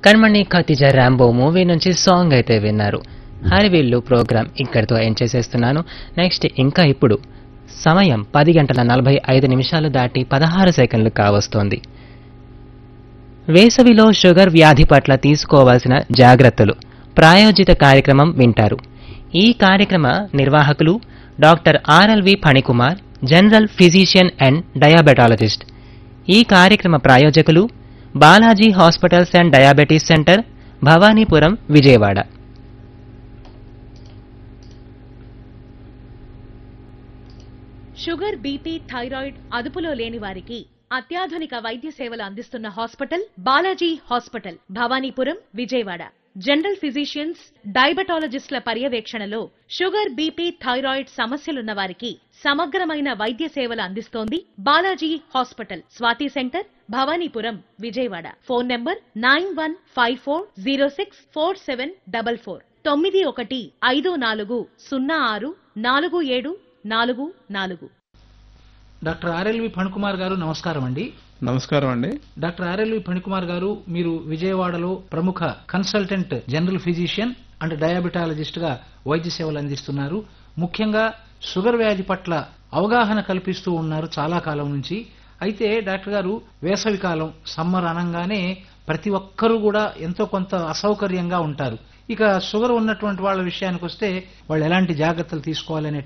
కర్మణి ఖతిజ Rambo movie నుంచి song అయితే విన్నారు హరివిల్లు ప్రోగ్రామ్ ఇక్కడితో ఎండ్ చేసేస్తున్నాను నెక్స్ట్ ఇంకా ఇప్పుడు సమయం పది గంటల నలభై ఐదు నిమిషాలు దాటి పదహారు సెకండ్లు కావస్తోంది వేసవిలో షుగర్ వ్యాధి పట్ల తీసుకోవాల్సిన జాగ్రత్తలు ప్రాయోజిత కార్యక్రమం వింటారు ఈ కార్యక్రమ నిర్వాహకులు doctor RLV Phanikumar general physician and diabetologist ఈ కార్యక్రమ ప్రాయోజకులు Balaji hospitals and diabetes centre Bhavanipuram Vijayawada sugar BP thyroid అదుపులో లేని వారికి అత్యాధునిక వైద్య సేవలు అందిస్తున్న hospital Balaji hospital Bhavanipuram Vijayawada general physicians డయాబెటాలజిస్టుల పర్యవేక్షణలో షుగర్ బీపీ థైరాయిడ్ సమస్యలున్న వారికి సమగ్రమైన వైద్య సేవలు అందిస్తోంది Balaji hospital Swathi centre Bhavanipuram Vijayawada phone number nine one five four zero six four seven double four తొమ్మిది ఒకటి ఐదు నాలుగు సున్నా ఆరు నాలుగు ఏడు నాలుగు నాలుగు డాక్టర్ ఆర్ఎల్వి ఫణికుమార్ గారు నమస్కారం అండి నమస్కారం అండి డాక్టర్ ఆర్ఎల్వి ఫణికుమార్ గారు మీరు విజయవాడలో ప్రముఖ consultant general physician and diabetologist గా వైద్య సేవలు అందిస్తున్నారు ముఖ్యంగా షుగర్ వ్యాధి పట్ల అవగాహన కల్పిస్తూ ఉన్నారు చాలా కాలం నుంచి అయితే డాక్టర్ గారు వేసవి కాలం సమ్మర్ అనగానే ప్రతి ఒక్కరూ కూడా ఎంతో కొంత అసౌకర్యంగా ఉంటారు ఇక షుగర్ ఉన్నటువంటి వాళ్ళ విషయానికి వస్తే వాళ్ళు ఎలాంటి జాగ్రత్తలు తీసుకోవాలనే